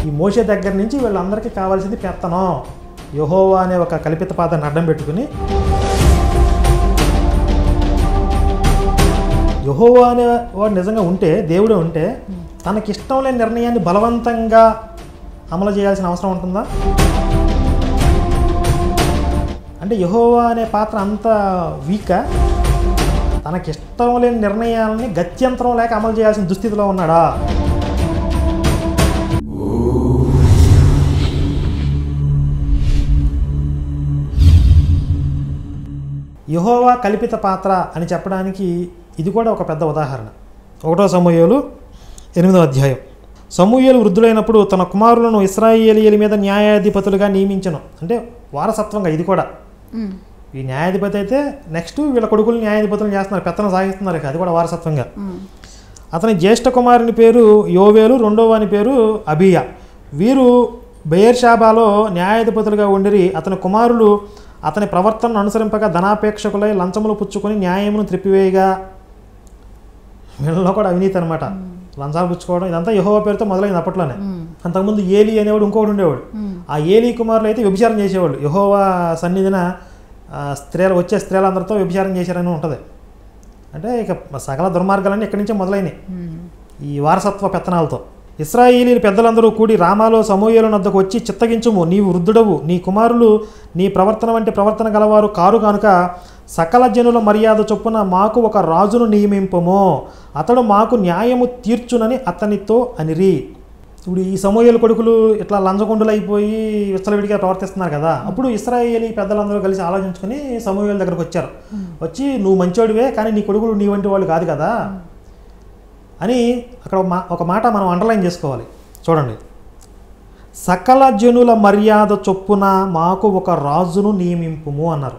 ఈ మోసే దగ్గర నుంచి వీళ్ళందరికీ కావాల్సింది పెత్తనం యహోవా అనే ఒక కల్పిత పాదాన్ని అడ్డం పెట్టుకుని యహోవా అనే వాడు నిజంగా ఉంటే దేవుడే ఉంటే తనకిష్టం లేని నిర్ణయాన్ని బలవంతంగా అమలు చేయాల్సిన అవసరం ఉంటుందా అంటే యహోవా అనే పాత్ర అంత వీకా తనకిష్టం లేని నిర్ణయాలని గత్యంతరం లేక అమలు చేయాల్సిన దుస్థితిలో ఉన్నాడా యహోవా కల్పిత పాత్ర అని చెప్పడానికి ఇది కూడా ఒక పెద్ద ఉదాహరణ ఒకటో సమూహలు ఎనిమిదో అధ్యాయం సమూహలు వృద్ధులైనప్పుడు తన కుమారులను ఇస్రాయేలీల మీద న్యాయాధిపతులుగా నియమించను అంటే వారసత్వంగా ఇది కూడా ఉమ్, ఈ న్యాయాధిపతి అయితే నెక్స్ట్ వీళ్ళ కొడుకులు న్యాయాధిపతులు చేస్తున్నారు పెత్తనం సాగిస్తున్నారు ఇక అది కూడా వారసత్వంగా ఉమ్, అతని జ్యేష్ఠ కుమారుని పేరు యోవేలు రెండవ వాని పేరు అబియా వీరు బెయర్షాబాలో న్యాయాధిపతులుగా ఉండిరి అతని కుమారులు అతని ప్రవర్తనను అనుసరింపగా ధనాపేక్షకులై లంచములు పుచ్చుకొని న్యాయమును త్రిప్పివేయగా వీళ్ళలో కూడా అవినీతి అనమాట లంచాలు పుచ్చుకోవడం ఇదంతా యహోవ పేరుతో మొదలైంది అప్పట్లోనే ఉమ్, అంతకుముందు ఏలి అనేవాడు ఇంకొకడు ఉండేవాడు ఉమ్, ఆ ఏలి కుమారులు అయితే వ్యభిచారం చేసేవాళ్ళు యహోవా సన్నిధిన ఆ, స్త్రీలు వచ్చే స్త్రీలందరితో వ్యభిచారం చేశారని ఉంటుంది అంటే ఇక సకల దుర్మార్గాలన్నీ ఇక్కడి నుంచే మొదలైనవి ఉమ్, ఈ వారసత్వ పెత్తనాలతో ఇస్రాయేలీ పెద్దలందరూ కూడి రామాలో సమూహల నద్దకు వచ్చి చిత్తగించుము నీవు వృద్ధుడవు నీ కుమారులు నీ ప్రవర్తన వంటి ప్రవర్తన గలవారు కారు కనుక సకల జనుల మర్యాద చొప్పున మాకు ఒక రాజును నియమింపము అతడు మాకు న్యాయము తీర్చునని అతనితో అనిరి ఇప్పుడు ఈ సమూహల కొడుకులు ఇట్లా లంచగొండులు అయిపోయి విచ్చలవిడిగా ప్రవర్తిస్తున్నారు కదా అప్పుడు ఇస్రాయేలీ పెద్దలందరూ కలిసి ఆలోచించుకొని సమూహల దగ్గరకు వచ్చారు వచ్చి నువ్వు మంచోడివే కానీ నీ కొడుకులు నీ వంటి వాళ్ళు కాదు కదా అని అక్కడ ఒక మా- ఒక మాట మనం అండర్లైన్ చేసుకోవాలి చూడండి సకల జనుల మర్యాద చొప్పున మాకు ఒక రాజును నియమింపుము అన్నారు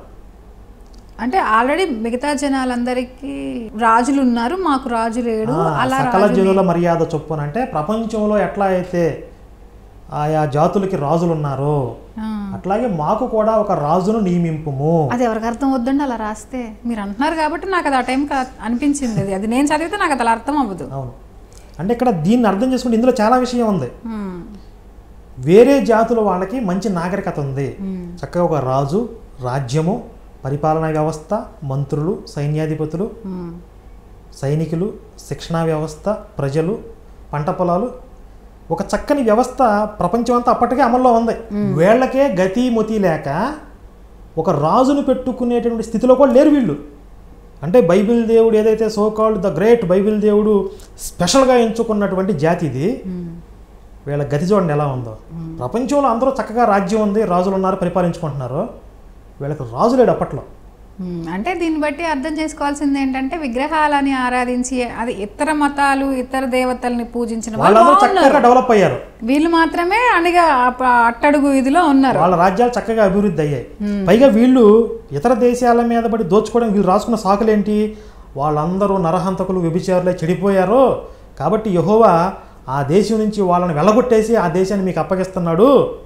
అంటే ఆల్రెడీ మిగతా జనాలందరికీ రాజులు ఉన్నారు మాకు రాజు లేడు ఆ, అలా సకల రాజు జనుల మర్యాద చొప్పున అంటే ప్రపంచంలో ఎట్లా అయితే ఆయా జాతులకి రాజులు ఉన్నారో ఆ, అట్లాగే మాకు కూడా ఒక రాజును నియమింపుము అది ఎవరికి అర్థం వద్దండి అలా రాస్తే మీరు అంటున్నారు కాబట్టి నాకు అది ఆ టైం అనిపించింది అది అది నేను చదివితే నాకు అది అలా అర్థం అవ్వదు అవును అంటే ఇక్కడ దీన్ని అర్థం చేసుకుంటే ఇందులో చాలా విషయం ఉంది ఉమ్, వేరే జాతుల వాళ్ళకి మంచి నాగరికత ఉంది ఉమ్, చక్కగా ఒక రాజు రాజ్యము పరిపాలనా వ్యవస్థ మంత్రులు సైన్యాధిపతులు ఉమ్, సైనికులు శిక్షణా వ్యవస్థ ప్రజలు పంట పొలాలు ఒక చక్కని వ్యవస్థ ప్రపంచం అంతా అప్పటికే అమల్లో ఉంది వీళ్ళకే గతి మతి లేక ఒక రాజును పెట్టుకునేటువంటి స్థితిలో కూడా లేరు వీళ్ళు అంటే బైబిల్ దేవుడు ఏదైతే so called the great Bible దేవుడు స్పెషల్గా ఎంచుకున్నటువంటి జాతి ఇది ఉమ్. వీళ్ళ గతి చూడండి ఎలా ఉందో ప్రపంచంలో అందరూ చక్కగా రాజ్యం ఉంది రాజులు ఉన్నారు పరిపాలించుకుంటున్నారు వీళ్ళకి రాజు లేడు అప్పట్లో ఉమ్, అంటే దీన్ని బట్టి అర్థం చేసుకోవాల్సింది ఏంటంటే విగ్రహాలని ఆరాధించి అది ఇతర మతాలు ఇతర దేవతల్ని పూజించిన వాళ్ళు వాళ్ళందరూ బాగున్నారు. చక్కగా డెవలప్ అయ్యారు వీళ్ళు మాత్రమే అణిగా అప్ప- అట్టడుగు ఇదిలో ఉన్నారు వాళ్ళ రాజ్యాలు చక్కగా అభివృద్ధి అయ్యాయి పైగా వీళ్ళు ఇతర దేశాల మీద పడి దోచుకోవడం వీళ్ళు రాసుకున్న సాకులేంటి వాళ్ళందరూ నరహంతకులు వ్యభిచారులే చెడిపోయారు కాబట్టి యహోవా ఆ దేశం నుంచి వాళ్ళని వెళ్ళగొట్టేసి ఆ దేశాన్ని మీకు అప్పగిస్తున్నాడు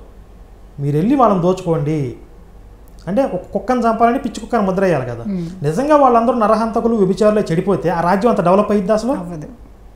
మీరు వెళ్ళి వాళ్ళని దోచుకోండి అంటే ఒక కుక్కను చంపాలని పిచ్చి కుక్కను ముద్ర వేయాలి కదా నిజంగా వాళ్ళందరూ నరహంతకులు వ్యభిచారులే చెడిపోతే ఆ రాజ్యం అంత డెవలప్ అయ్యిద్ది అసలు అవ్వదు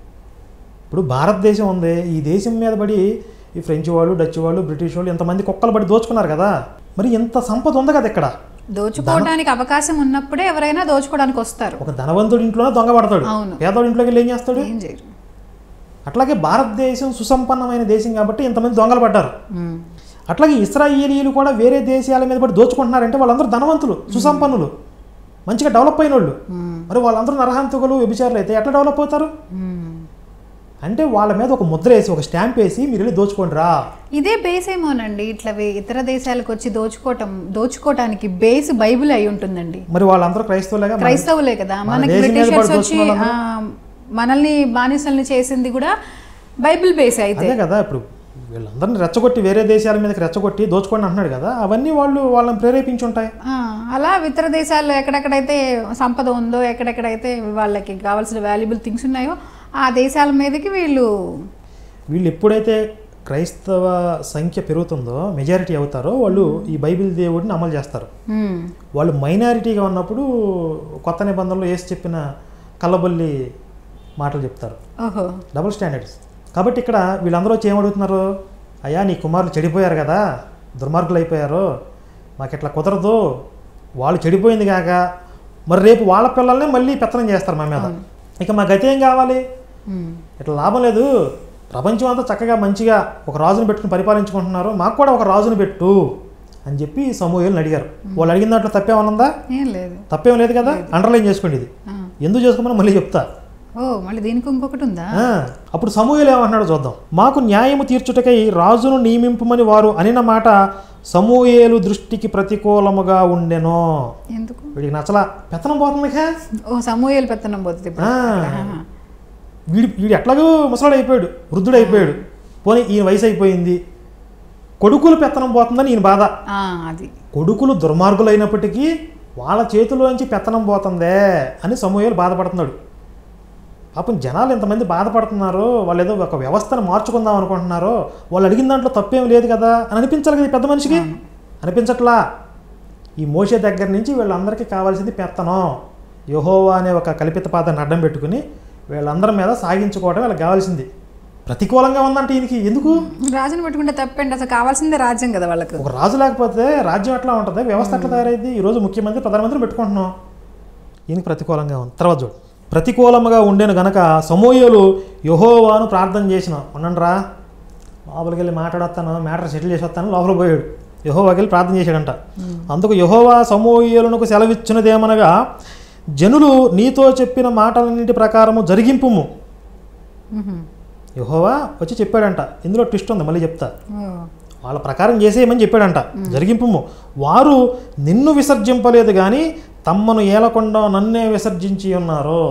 ఇప్పుడు భారతదేశం ఉంది ఈ దేశం మీద పడి ఈ ఫ్రెంచ్ వాళ్ళు డచ్ వాళ్ళు బ్రిటిష్ వాళ్ళు ఇంతమంది కుక్కలు పడి దోచుకున్నారు కదా మరి ఇంత సంపద ఉంది కదా ఇక్కడ దోచుకోవడానికి అవకాశం ఉన్నప్పుడే ఎవరైనా దోచుకోవడానికి వస్తారు ఒక ధనవంతుడి ఇంట్లోనే దొంగ పడతాడు అవును. పేదోడి ఇంట్లోకి వెళ్ళి ఏం చేస్తాడు ఏం చేయరు అట్లాగే భారతదేశం సుసంపన్నమైన దేశం కాబట్టి ఇంతమంది దొంగలు పడ్డారు ఉమ్, అట్లాగే ఇస్రాయేలీలు కూడా వేరే దేశాల మీద పడి దోచుకుంటున్నారంటే వాళ్ళందరూ ధనవంతులు సుసంపన్నులు మంచిగా డెవలప్ అయిన వాళ్ళు ఉమ్, మరి వాళ్ళందరూ నరహంతకులు వ్యభిచారులు అయితే ఎట్లా డెవలప్ అవుతారు ఉమ్. అంటే వాళ్ళ మీద ఒక ముద్ర వేసి ఒక స్టాంప్ వేసి మీరు వెళ్ళి దోచుకోండి రా ఇదే బేస్ ఏమోనండి ఇట్లా వే- ఇతర దేశాలకు వచ్చి దోచుకోవటం దోచుకోవటానికి బేస్ బైబిల్ అయి ఉంటుందండి మరి వాళ్ళందరూ క్రైస్తవులేగా మరి క్రైస్తవులే కదా మన మనకి దేశం మీద బ్రిటిషర్స్ పడి వచ్చి దోచుకున్న ఆ, మనల్ని బానిసల్ని చేసింది కూడా బైబిల్ బేస్ అయితే అదే కదా ఇప్పుడు వీళ్ళందరినీ రెచ్చగొట్టి వేరే దేశాల మీదకి రెచ్చగొట్టి దోచుకోండి అంటున్నాడు కదా అవన్నీ వాళ్ళు వాళ్ళని ప్రేరేపించి ఉంటాయి ఆ, అలా ఇతర దేశాల్లో ఎక్కడెక్కడైతే సంపద ఉందో ఎక్కడెక్కడైతే వాళ్ళకి కావాల్సిన వాల్యుబుల్ థింగ్స్ ఉన్నాయో ఆ దేశాల మీదకి వీళ్ళు వీళ్ళు ఎప్పుడైతే క్రైస్తవ సంఖ్య పెరుగుతుందో మెజారిటీ అవుతారో వాళ్ళు ఈ బైబిల్ దేవుడిని అమలు చేస్తారు ఉమ్, వాళ్ళు మైనారిటీగా ఉన్నప్పుడు కొత్త నిబంధనలు వేసి చెప్పిన కల్లబొల్లి మాటలు చెప్తారు ఓహో డబుల్ స్టాండర్డ్స్ కాబట్టి ఇక్కడ వీళ్ళందరూ వచ్చి ఏమడుగుతున్నారు అయ్యా నీ కుమారులు చెడిపోయారు కదా దుర్మార్గులు అయిపోయారు మాకు ఇట్లా కుదరదు వాళ్ళు చెడిపోయింది కాక మరి రేపు వాళ్ళ పిల్లల్ని మళ్ళీ పెత్తనం చేస్తారు మా మీద ఇక మా గతి ఏం కావాలి ఉమ్. ఇట్లా లాభం లేదు ప్రపంచం అంతా చక్కగా మంచిగా ఒక రాజుని పెట్టుకుని పరిపాలించుకుంటున్నారు మాకు కూడా ఒక రాజుని పెట్టు అని చెప్పి సమూహలను అడిగారు వాళ్ళు అడిగిన దాంట్లో తప్పేమనుందా ఏం లేదు తప్పేం లేదు కదా అండర్లైన్ చేసుకోండి ఇది ఆ. ఎందుకు చేసుకోమని మళ్ళీ చెప్తా ఓ మళ్ళీ దీనికి ఇంకొకటి ఉందా ఆ, అప్పుడు సమూహలు ఏమంటున్నాడో చూద్దాం మాకు న్యాయము తీర్చుటకై రాజును నియమింపమని వారు అనిన మాట సమూయేలు దృష్టికి ప్రతికూలముగా ఉండెను ఎందుకు వీడికి నచ్చలా పెత్తనం పోతుందిగా ఓ సమూహలు పెత్తనం పోతుంది ఇప్పుడు ఆ. ఆహా. వీడి వీడు ఎట్లాగో ముసలాడు అయిపోయాడు వృద్ధుడు అయిపోయాడు పోనీ ఈయన వయసు అయిపోయింది కొడుకులు పెత్తనం పోతుందని ఈయన బాధ ఆ, అది కొడుకులు దుర్మార్గులైనప్పటికీ వాళ్ళ చేతిలోంచి పెత్తనం పోతుందే అని సమూహాలు బాధపడుతున్నాడు పాపం జనాలు ఇంతమంది బాధపడుతున్నారు వాళ్ళు ఏదో ఒక వ్యవస్థను మార్చుకుందాం అనుకుంటున్నారు వాళ్ళు అడిగిన దాంట్లో తప్పేం లేదు కదా అని అనిపించాలి కదా ఈ పెద్ద మనిషికి అనిపించట్లా ఈ మోసే దగ్గర నుంచి వీళ్ళందరికీ కావాల్సింది పెత్తనం యహోవా అనే ఒక కల్పిత పాదాన్ని అడ్డం పెట్టుకుని వీళ్ళందరి మీద సాగించుకోవడం వీళ్ళకి కావాల్సింది ప్రతికూలంగా ఉందంటే ఈయనకి ఎందుకు రాజుని పెట్టుకుంటే తప్పండి అసలు కావాల్సిందే రాజ్యం కదా వాళ్ళకు ఒక రాజు లేకపోతే రాజ్యం ఎట్లా ఉంటుంది వ్యవస్థ ఎట్లా తయారైంది ఈరోజు ముఖ్యమంత్రి ప్రధానమంత్రి పెట్టుకుంటున్నాం ఈయనకి ప్రతికూలంగా ఉంది తర్వాత చూడు ప్రతికూలముగా ఉండేను గనక సమూహలు యహోవాను ప్రార్థన చేసిన ఉండండిరా లోపలికి వెళ్ళి మాట్లాడొస్తాను మ్యాటర్ సెటిల్ చేసి వస్తాను లోపలికి పోయాడు యహోవాకి వెళ్ళి ప్రార్థన చేశాడంట అందుకు యహోవా సమూహలకు సెలవిచ్చినదేమనగా జనులు నీతో చెప్పిన మాటలన్నింటి ప్రకారము జరిగింపుము ఉహు. యహోవా వచ్చి చెప్పాడంట ఇందులో ట్విస్ట్ ఉంది మళ్ళీ చెప్తా ఓ. వాళ్ళ ప్రకారం చేసేయమని చెప్పాడంట జరిగింపుము వారు నిన్ను విసర్జింపలేదు కానీ తమ్మను ఏలకుండా నన్నే విసర్జించి ఉన్నారు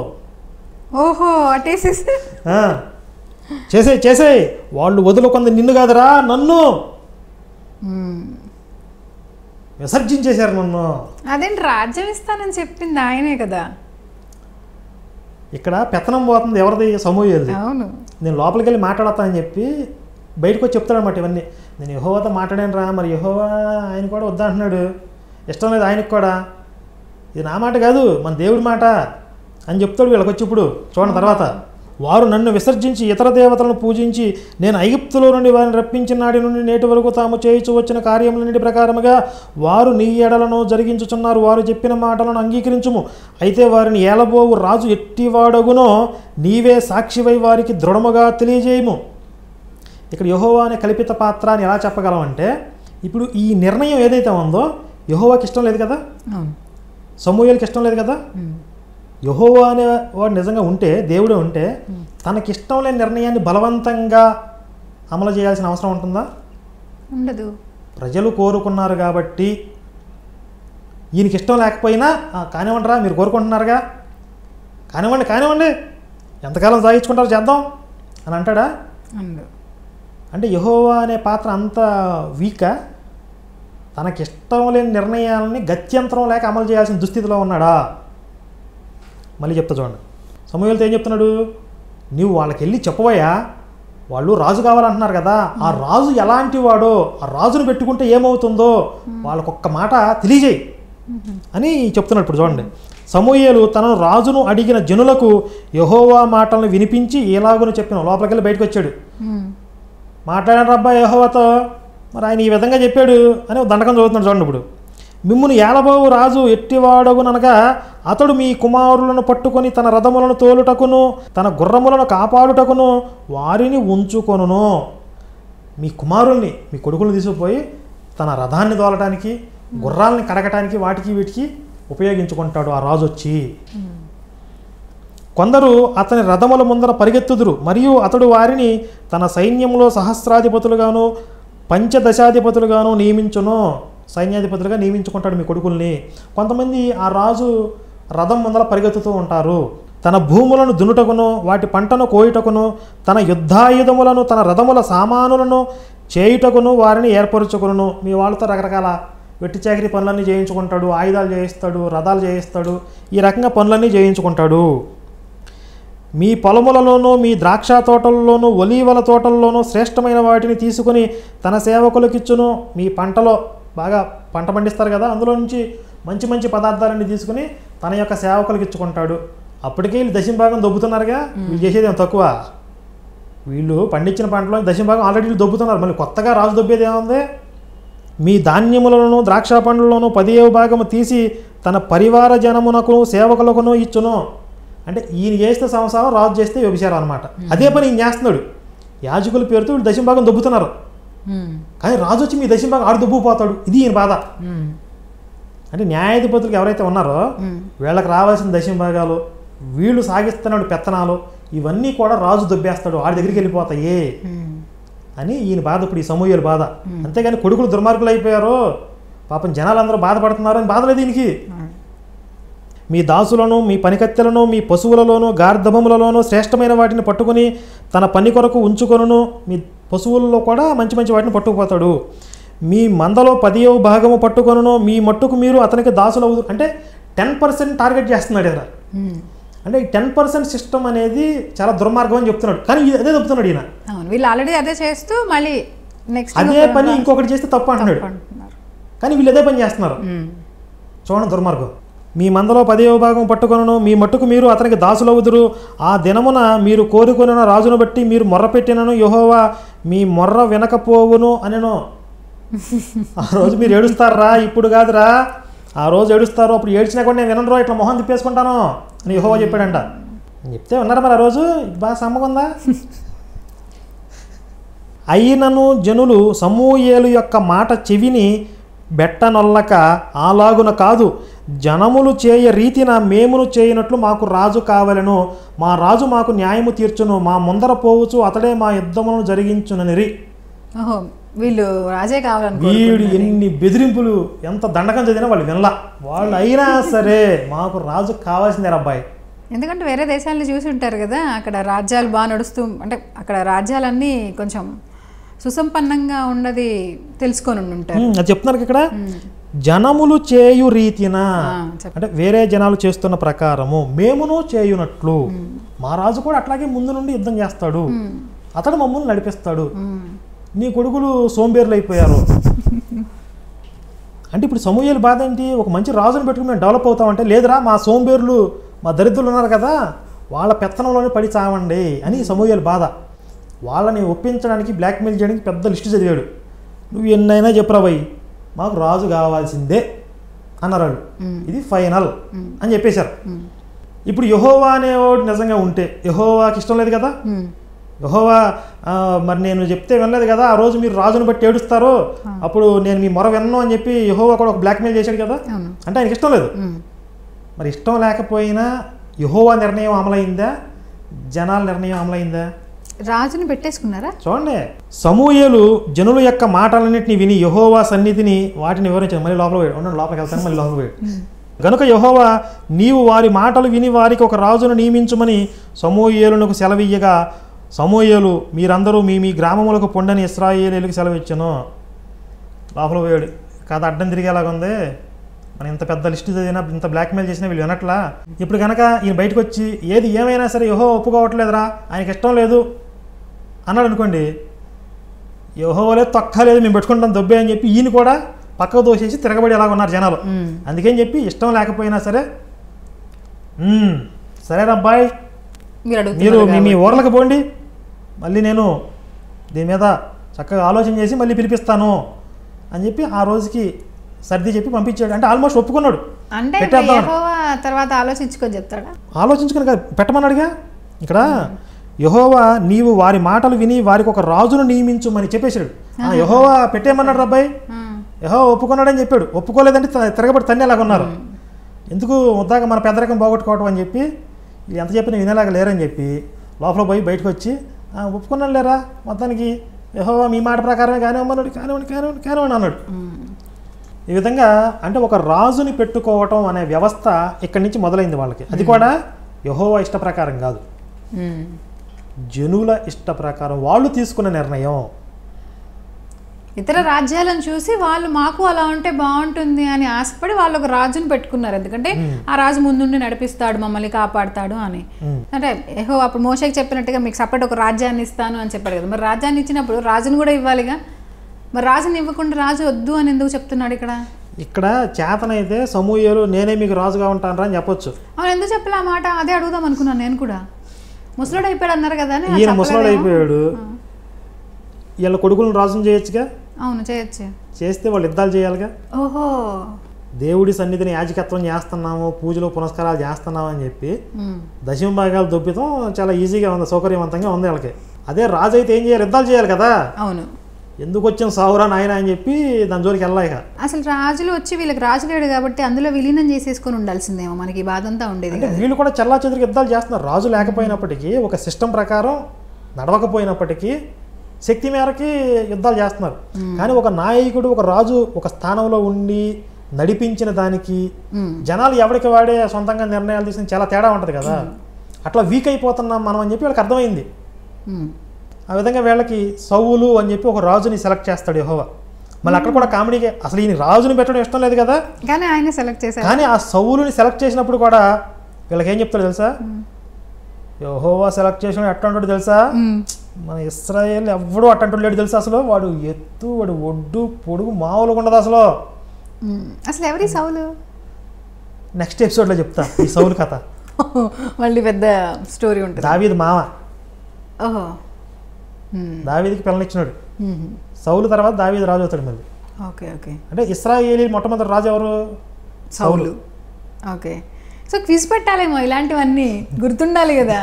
ఓహో అటేసేసి ఆ, చేసేయ్ చేసేయ్ వాళ్ళు వదులుకుంది నిన్ను కాదురా నన్ను ఉమ్. విసర్జించేశారు నన్ను అదేంటి రాజ్యం ఇస్తానని చెప్పింది ఆయనే కదా ఇక్కడ పెత్తనం పోతుంది ఎవరిది సమూహది అవును నేను లోపలికి వెళ్ళి మాట్లాడతానని చెప్పి బయటకు వచ్చి చెప్తాడనమాట ఇవన్నీ నేను యహోవాతో మాట్లాడాను రా మరి యహోవా ఆయన కూడా వద్దంటున్నాడు ఇష్టం లేదు ఆయనకు కూడా ఇది నా మాట కాదు మన దేవుడి మాట అని చెప్తాడు వీళ్ళకి వచ్చి ఇప్పుడు చూడండి తర్వాత వారు నన్ను విసర్జించి ఇతర దేవతలను పూజించి నేను ఐగుప్తులో నుండి వారిని రప్పించిన నాటి నుండి నేటి వరకు తాము చేయించు వచ్చిన కార్యములన్నిటి ప్రకారముగా వారు నీ ఎడలను జరిగించుచున్నారు వారు చెప్పిన మాటలను అంగీకరించుము అయితే వారిని ఏలబోవు రాజు ఎట్టివాడగునో నీవే సాక్షివై వారికి దృఢముగా తెలియజేయము ఇక్కడ యహోవా అనే కల్పిత పాత్ర అని ఎలా చెప్పగలమంటే ఇప్పుడు ఈ నిర్ణయం ఏదైతే ఉందో యహోవాకి ఇష్టం లేదు కదా అవును సమూహాలకి ఇష్టం లేదు కదా ఉమ్. యహోవా అనే వాడు నిజంగా ఉంటే దేవుడే ఉంటే తనకి ఇష్టం లేని నిర్ణయాన్ని బలవంతంగా అమలు చేయాల్సిన అవసరం ఉంటుందా ఉండదు ప్రజలు కోరుకున్నారు కాబట్టి ఈయనకి ఇష్టం లేకపోయినా "ఆ, కానివ్వండిరా మీరు కోరుకుంటున్నారుగా కానివ్వండి కానివ్వండి ఎంతకాలం సాగించుకుంటారో చేద్దాం అని అంటాడా ఉండదు అంటే యహోవా అనే పాత్ర అంత వీకా తనకి ఇష్టం లేని నిర్ణయాలని గత్యంతరం లేక అమలు చేయాల్సిన దుస్థితిలో ఉన్నాడా మళ్ళీ చెప్తా చూడండి సమూహలతో ఏం చెప్తున్నాడు నీవు వాళ్ళకి వెళ్ళి చెప్పబోయా వాళ్ళు రాజు కావాలంటున్నారు కదా ఆ రాజు ఎలాంటి వాడో ఆ రాజును పెట్టుకుంటే ఏమవుతుందో వాళ్ళకొక్క మాట తెలియజేయి అని చెప్తున్నాడు ఇప్పుడు చూడండి సమూహలు తనను రాజును అడిగిన జనులకు యహోవా మాటలను వినిపించి ఎలాగును చెప్పిన లోపలికి వెళ్ళి బయటకు వచ్చాడు ఉమ్. మాట్లాడాడు రబ్బా యహోవాతో మరి ఆయన ఈ విధంగా చెప్పాడు అని ఒక దండకం చదువుతున్నాడు చూడండి ఇప్పుడు మిమ్మును ఏలబోవు రాజు ఎట్టివాడగుననగా అతడు మీ కుమారులను పట్టుకొని తన రథములను తోలుటకును తన గుర్రములను కాపాడుటకును వారిని ఉంచుకొనును మీ కుమారుల్ని మీ కొడుకులను తీసుకుపోయి తన రథాన్ని తోలటానికి గుర్రాలని కడగటానికి వాటికి వీటికి ఉపయోగించుకుంటాడు ఆ రాజు వచ్చి కొందరు అతని రథముల ముందర పరిగెత్తుదురు మరియు అతడు వారిని తన సైన్యంలో సహస్రాధిపతులుగాను పంచదశాధిపతులుగాను నియమించును సైన్యాధిపతులుగా నియమించుకుంటాడు మీ కొడుకుల్ని కొంతమంది ఆ రాజు రథం ముందర పరిగెత్తుతూ ఉంటారు తన భూములను దున్నుటకును వాటి పంటను కోయుటకును తన యుద్ధాయుధములను తన రథముల సామానులను చేయుటకును వారిని ఏర్పరచుకును మీ వాళ్ళతో రకరకాల వెట్టి చాకిరి పనులన్నీ చేయించుకుంటాడు ఆయుధాలు చేయిస్తాడు రథాలు చేయిస్తాడు ఈ రకంగా పనులన్నీ చేయించుకుంటాడు మీ పొలములలోనూ మీ ద్రాక్ష తోటల్లోనూ ఒలీవల తోటల్లోనూ శ్రేష్టమైన వాటిని తీసుకుని తన సేవకులకిచ్చును మీ పంటలో బాగా పంట పండిస్తారు కదా అందులో నుంచి మంచి మంచి పదార్థాలన్నీ తీసుకుని తన యొక్క సేవకులకు ఇచ్చుకుంటాడు అప్పటికే వీళ్ళు దశమ భాగం దొబ్బుతున్నారుగా వీళ్ళు చేసేది ఏం తక్కువ వీళ్ళు పండించిన పంటలో దశమ భాగం ఆల్రెడీ వీళ్ళు దొబ్బుతున్నారు మళ్ళీ కొత్తగా రాజు దొబ్బేది ఏముంది మీ ధాన్యములను ద్రాక్ష పండ్లలోను పదిహేవ భాగము తీసి తన పరివార జనమునకు సేవకులకును ఇచ్చును అంటే ఈయన చేస్తే సంసారం రాజు చేస్తే వ్యభిచారం అనమాట అదే పని ఈయన చేస్తున్నాడు యాజకుల పేరుతో వీళ్ళు దశమ భాగం దొబ్బుతున్నారు ఉమ్, కానీ రాజు వచ్చి మీ దశమ భాగం ఆడు దొబ్బుపోతాడు ఇది ఈయన బాధ ఉమ్, అంటే న్యాయాధిపతులకు ఎవరైతే ఉన్నారో ఉమ్, వీళ్ళకి రావాల్సిన దశమ భాగాలు వీళ్ళు సాగిస్తున్నాడు పెత్తనాలు ఇవన్నీ కూడా రాజు దొబ్బేస్తాడు వాడి దగ్గరికి వెళ్ళిపోతాయి ఉమ్. అని ఈయన బాధ ఇప్పుడు ఈ సమూహల బాధ అంతేగాని కొడుకులు దుర్మార్గులు అయిపోయారు పాపం జనాలందరూ బాధపడుతున్నారు అని బాధలేదు దీనికి మీ దాసులను మీ పనికత్తెలను మీ పశువులలోను గార్ధబములలోను శ్రేష్టమైన వాటిని పట్టుకుని తన పని కొరకు ఉంచుకొనును మీ పశువులలో కూడా మంచి మంచి వాటిని పట్టుకుపోతాడు మీ మందలో పదియవ భాగము పట్టుకొనును మీ మట్టుకు మీరు అతనికి దాసులు అవుదు అంటే టెన్ పర్సెంట్ టార్గెట్ చేస్తున్నాడు ఇక్కడ ఉమ్. అంటే ఈ టెన్ పర్సెంట్ సిస్టమ్ అనేది చాలా దుర్మార్గం అని చెప్తున్నాడు కానీ ఇది అదే చెప్తున్నాడు ఈయన అవును వీళ్ళు ఆల్రెడీ అదే చేస్తూ మళ్ళీ నెక్స్ట్ అదే పని ఇంకొకటి చేస్తే తప్పు అంటున్నాడు అంటున్నారు కానీ వీళ్ళు అదే పని చేస్తున్నారు ఉమ్, చూడండి దుర్మార్గం మీ మందలో పదేవ భాగం పట్టుకొనను మీ మట్టుకు మీరు అతనికి దాసులవుదురు ఆ దినమున మీరు కోరుకొనిన రాజును బట్టి మీరు మొర్ర పెట్టినను యహోవా మీ మొర్ర వినకపోవును అనెను ఆ రోజు మీరు ఏడుస్తారా ఇప్పుడు కాదురా ఆ రోజు ఏడుస్తారు అప్పుడు ఏడ్చినా కూడా నేను వినరు ఇట్లా మొహం తిప్పేసుకుంటాను అని యహోవా చెప్పాడంట నేను చెప్తే ఉన్నారా మరి ఆ రోజు బాగా సమ్మగుందా అయినను జనులు సమూయేలు యొక్క మాట చెవిని బెట్టనొల్లక అలాగున కాదు జనములు చేయ రీతిన మేమును చేయనట్లు మాకు రాజు కావలను మా రాజు మాకు న్యాయము తీర్చును మా ముందర పోవచ్చు అతడే మా యుద్ధములను జరిగించుననిరి ఓహో వీళ్ళు రాజే కావాలనుకో వీడు ఎన్ని బెదిరింపులు ఎంత దండకం చదివినా వాళ్ళు వినలా వాళ్ళు అయినా సరే మాకు రాజు కావాల్సిందే అబ్బాయి ఎందుకంటే వేరే దేశాలను చూసి ఉంటారు కదా అక్కడ రాజ్యాలు బాగా నడుస్తూ అంటే అక్కడ రాజ్యాలన్నీ కొంచెం సుసంపన్నంగా ఉన్నది తెలుసుకొని ఉండి ఉంటారు ఉమ్, అది చెప్తున్నారు ఇక్కడ జనములు చేయు రీతిన ఆ, చెప్ప- అంటే వేరే జనాలు చేస్తున్న ప్రకారము మేమును చేయునట్లు మా రాజు కూడా అట్లాగే ముందు నుండి యుద్ధం చేస్తాడు ఉమ్, అతడు మమ్మల్ని నడిపిస్తాడు ఉమ్, నీ కొడుకులు సోంబేర్లు అయిపోయారు అంటే ఇప్పుడు సమూహలు బాధ ఏంటి ఒక మంచి రాజుని పెట్టుకుని మేము డెవలప్ అవుతామంటే లేదురా మా సోంబేర్లు మా దరిద్రులు ఉన్నారు కదా వాళ్ళ పెత్తనంలోనే పడి చావండి అని సమూహలు బాధ వాళ్ళని ఒప్పించడానికి బ్లాక్మెయిల్ చేయడానికి పెద్ద లిస్ట్ చదివాడు నువ్వు ఎన్నైనా చెప్పురా భయ్ మాకు రాజు కావాల్సిందే అన్నారు వాళ్ళు ఉమ్, ఇది ఫైనల్ ఉమ్, అని చెప్పేశారు ఉమ్, ఇప్పుడు యహోవా అనేవాడు నిజంగా ఉంటే యహోవాకి ఇష్టం లేదు కదా ఉమ్, యహోవా ఆ, మరి నేను చెప్తే వినలేదు కదా ఆ రోజు మీరు రాజును బట్టి ఏడుస్తారు అప్పుడు నేను మీ మొర విన్ను అని చెప్పి యహోవా కూడా ఒక బ్లాక్మెయిల్ చేశాడు కదా అవును అంటే ఆయనకి ఇష్టం లేదు ఉమ్, మరి ఇష్టం లేకపోయినా యహోవా నిర్ణయం అమలైందా జనాల నిర్ణయం అమలైందా రాజుని పెట్టేసుకున్నారా చూడండి సమూహలు జనుల యొక్క మాటలన్నింటినీ విని యహోవా సన్నిధిని వాటిని వివరించారు మళ్ళీ లోపల పోయాడు ఉండండి లోపలికి వెళ్తాను మళ్ళీ లోపల పోయాడు గనుక యహోవా నీవు వారి మాటలు విని వారికి ఒక రాజును నియమించమని సమూహేలునకు సెలవియ్యగా సమూహేలు మీరందరూ మీ మీ గ్రామములకు పొండని ఇస్రాయేలీలకు సెలవిచ్చాను లోపల పోయాడు కథ అడ్డం తిరిగేలాగా ఉంది మనం ఇంత పెద్ద లిస్ట్ చదివినా ఇంత బ్లాక్మెయిల్ చేసినా వీళ్ళు వినట్లా ఇప్పుడు కనుక ఈయన బయటకు వచ్చి ఏది ఏమైనా సరే యహో ఒప్పుకోవట్లేదురా ఆయనకి ఇష్టం లేదు అన్నాడు అనుకోండి యహోవలే తొక్కలేదు మేము పెట్టుకుంటాం దొబ్బే అని చెప్పి ఈయన కూడా పక్కకు దోసేసి తిరగబడి ఎలాగ ఉన్నారు జనాలు ఉమ్, అందుకని చెప్పి ఇష్టం లేకపోయినా సరే "మ్మ్, సరే అబ్బాయి మీరు మీరు అడుగుతున్నారు మీ మీ కాబట్టి. ఊర్లకు పోండి మళ్ళీ నేను దీని మీద చక్కగా ఆలోచన చేసి మళ్ళీ పిలిపిస్తాను అని చెప్పి ఆ రోజుకి సర్ది చెప్పి పంపించాడు అంటే ఆల్మోస్ట్ ఒప్పుకున్నాడు అంటే పెట్టేద్దాం. యెహోవా తర్వాత ఆలోచించుకొని చెప్తాడా ఆలోచించుకుని కదా పెట్టమన్నాడుగా ఇక్కడ యహోవా నీవు వారి మాటలు విని వారికి ఒక రాజును నియమించుమని చెప్పేశాడు ఆ, యెహోవా పెట్టేయమన్నాడు అబ్బాయి ఆ, యహో ఒప్పుకున్నాడని చెప్పాడు ఒప్పుకోలేదంటే త- తిరగబడి తన్ని ఎలాగ ఉన్నారు ఎందుకు ముద్దాక మన పెద్దరకం పోగొట్టుకోవటం అని చెప్పి వీళ్ళు ఎంత చెప్పినా వినేలాగా లేరని చెప్పి లోపల పోయి బయటకు వచ్చి "ఆ, ఒప్పుకున్నాను లేరా మొత్తానికి యహోవా మీ మాట ప్రకారమే కానివ్వమన్నాడు కానివ్వండి కానివ్వండి కానివ్వండి అన్నాడు ఉమ్, ఈ విధంగా అంటే ఒక రాజుని పెట్టుకోవటం అనే వ్యవస్థ ఇక్కడి నుంచి మొదలైంది వాళ్ళకి అది కూడా యహోవా ఇష్ట ప్రకారం కాదు ఉమ్, జనుల ఇష్ట ప్రకారం వాళ్ళు తీసుకున్న నిర్ణయం ఇతర రాజ్యాలను చూసి వాళ్ళు మాకు అలా ఉంటే బాగుంటుంది అని ఆశపడి వాళ్ళు ఒక రాజుని పెట్టుకున్నారు ఎందుకంటే ఆ రాజు ముందుండి నడిపిస్తాడు మమ్మల్ని కాపాడుతాడు అని ఉమ్. అంటే ఏహో అప్పుడు మోషకి చెప్పినట్టుగా మీకు సపరేట్ ఒక రాజ్యాన్ని ఇస్తాను అని చెప్పాడు కదా మరి రాజ్యాన్ని ఇచ్చినప్పుడు రాజుని కూడా ఇవ్వాలిగా మరి రాజుని ఇవ్వకుండా రాజు వద్దు అని ఎందుకు చెప్తున్నాడు ఇక్కడ ఇక్కడ చేతనైతే సమూహలు నేనే మీకు రాజుగా ఉంటానరా అని చెప్పొచ్చు అవును ఎందుకు చెప్పలే ఆ మాట అదే అడుగుదాం అనుకున్నాను నేను కూడా ముసలోడు అయిపోయాడు అన్నారు కదా అని ఈయన చెప్పలేదేమో. ముసలాడు అయిపోయాడు వీళ్ళ కొడుకులను రాజును చేయొచ్చుగా అవును చేయొచ్చు చేస్తే వాళ్ళు యుద్ధాలు చేయాలిగా ఓహో దేవుడి సన్నిధిని యాజకత్వం చేస్తున్నాము పూజలు పునస్కారాలు చేస్తున్నాము అని చెప్పి ఉమ్. దశమ భాగాలు దొబ్బితం చాలా ఈజీగా ఉంది సౌకర్యవంతంగా ఉంది వాళ్ళకి అదే రాజు అయితే ఏం చేయాలి యుద్ధాలు చేయాలి కదా అవును ఎందుకు వచ్చిన సావురా నాయన అని చెప్పి దాని జోలికి వెళ్ళాక అసలు రాజులు వచ్చి వీళ్ళకి రాజు లేడు కాబట్టి అందులో విలీనం చేసేసుకొని ఉండాల్సిందేమో మనకి ఈ బాధ అంతా ఉండేది అంటే కదా వీళ్ళు కూడా చల్లా చెదురు యుద్ధాలు చేస్తున్నారు రాజు లేకపోయినప్పటికీ ఒక సిస్టమ్ ప్రకారం నడవకపోయినప్పటికీ శక్తి మేరకి యుద్ధాలు చేస్తున్నారు కానీ ఒక నాయకుడు ఒక రాజు ఒక స్థానంలో ఉండి నడిపించిన దానికి ఉమ్. జనాలు ఎవరికి వాడే సొంతంగా నిర్ణయాలు తీసుకుని చాలా తేడా ఉంటుంది కదా అట్లా వీక్ అయిపోతున్నాం మనం అని చెప్పి వాళ్ళకి అర్థమైంది ఉమ్. ఆ విధంగా వీళ్ళకి సౌలు అని చెప్పి ఒక రాజుని సెలెక్ట్ చేస్తాడు యెహోవా మళ్ళీ అక్కడ కూడా కామెడీగా అసలు ఈయన రాజుని పెట్టడం ఇష్టం లేదు కదా కానీ ఆయన సెలెక్ట్ చేశారు కానీ ఆ సౌలుని సెలెక్ట్ చేసినప్పుడు కూడా వీళ్ళకి ఏం చెప్తాడు తెలుసా యెహోవా సెలెక్ట్ చేసిన ఎట్లా ఉంటాడు తెలుసా ఉమ్. మన ఇస్రాయేల్ ఎవడు అట్టంటుడు లేడు తెలుసా అసలు వాడు ఎత్తు వాడు ఒడ్డు పొడుగు మామూలుగా ఉండదు అసలు ఉమ్. అసలు ఎవరి సౌలు నెక్స్ట్ ఎపిసోడ్లో చెప్తా ఈ సౌలు కథ మళ్ళీ పెద్ద స్టోరీ ఉంటుంది దావీది మామ ఓహో ఉమ్. దావీదికి పిల్లనిచ్చినాడు ఉమ్. సౌలు తర్వాత దావీది రాజు అవుతాడు మళ్ళీ ఓకే ఓకే అంటే ఇస్రాయేలీ మొట్టమొదటి రాజు ఎవరు సౌలు ఓకే సో క్విజ్ పెట్టాలేమో ఇలాంటివన్నీ గుర్తుండాలి కదా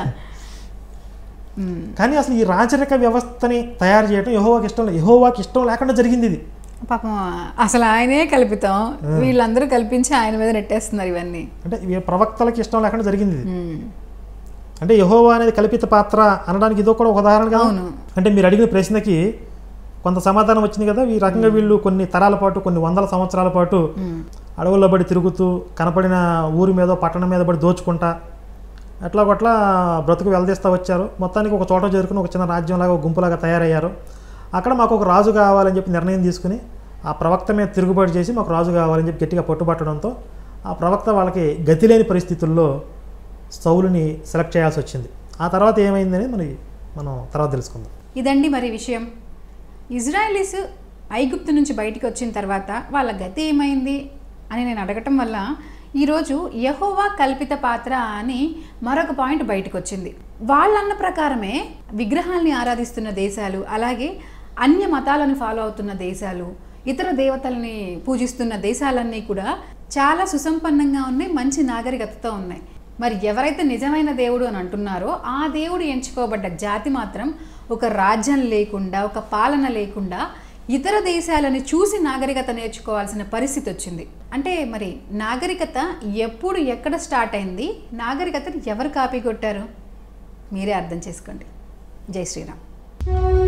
ఉమ్. కానీ అసలు ఈ రాజరిక వ్యవస్థని తయారు చేయడం యహోవాకి ఇష్టం లేదు యహోవాకి ఇష్టం లేకుండా జరిగింది ఇది పాపం అసలు ఆయనే కల్పితాం వీళ్ళందరూ కల్పించి ఆయన మీద నెట్టేస్తున్నారు ఇవన్నీ అంటే ఈ ప్రవక్తలకి ఇష్టం లేకుండా జరిగింది ఇది ఉమ్. అంటే యహోవా అనేది కల్పిత పాత్ర అనడానికి ఇదో కూడా ఒక ఉదాహరణ కదా అవును అంటే మీరు అడిగిన ప్రశ్నకి కొంత సమాధానం వచ్చింది కదా ఈ రకంగా వీళ్ళు కొన్ని తరాల పాటు కొన్ని వందల సంవత్సరాల పాటు ఉమ్. అడవుల్లో పడి తిరుగుతూ కనపడిన ఊరి మీద పట్టణం మీద పడి దోచుకుంటా ఎట్లా కొట్లా బ్రతుకు వెళ్దీస్తూ వచ్చారు మొత్తానికి ఒక చోట చేరుకుని ఒక చిన్న రాజ్యంలాగా ఒక గుంపులాగా తయారయ్యారు అక్కడ మాకు ఒక రాజు కావాలని చెప్పి నిర్ణయం తీసుకుని ఆ ప్రవక్త మీద తిరుగుబాటు చేసి మాకు రాజు కావాలని చెప్పి గట్టిగా పట్టుబట్టడంతో ఆ ప్రవక్త వాళ్ళకి గతి లేని పరిస్థితుల్లో సౌలుని సెలెక్ట్ చేయాల్సి వచ్చింది ఆ తర్వాత ఏమైందని మనకి మనం తర్వాత తెలుసుకుందాం ఇదండి మరి విషయం ఇజ్రాయలీస్ ఐగుప్తు నుంచి బయటికి వచ్చిన తర్వాత వాళ్ళ గతి ఏమైంది అని నేను అడగటం వల్ల ఈరోజు యహోవా కల్పిత పాత్ర అని మరొక పాయింట్ బయటకు వచ్చింది వాళ్ళన్న ప్రకారమే విగ్రహాల్ని ఆరాధిస్తున్న దేశాలు అలాగే అన్య మతాలను ఫాలో అవుతున్న దేశాలు ఇతర దేవతల్ని పూజిస్తున్న దేశాలన్నీ కూడా చాలా సుసంపన్నంగా ఉన్నాయి మంచి నాగరికతతో ఉన్నాయి మరి ఎవరైతే నిజమైన దేవుడు అని అంటున్నారో ఆ దేవుడు ఎంచుకోబడ్డ జాతి మాత్రం ఒక రాజ్యం లేకుండా ఒక పాలన లేకుండా ఇతర దేశాలను చూసి నాగరికత నేర్చుకోవాల్సిన పరిస్థితి వచ్చింది అంటే మరి నాగరికత ఎప్పుడు ఎక్కడ స్టార్ట్ అయింది నాగరికతను ఎవరు కాపీ కొట్టారు మీరే అర్థం చేసుకోండి జై శ్రీరామ్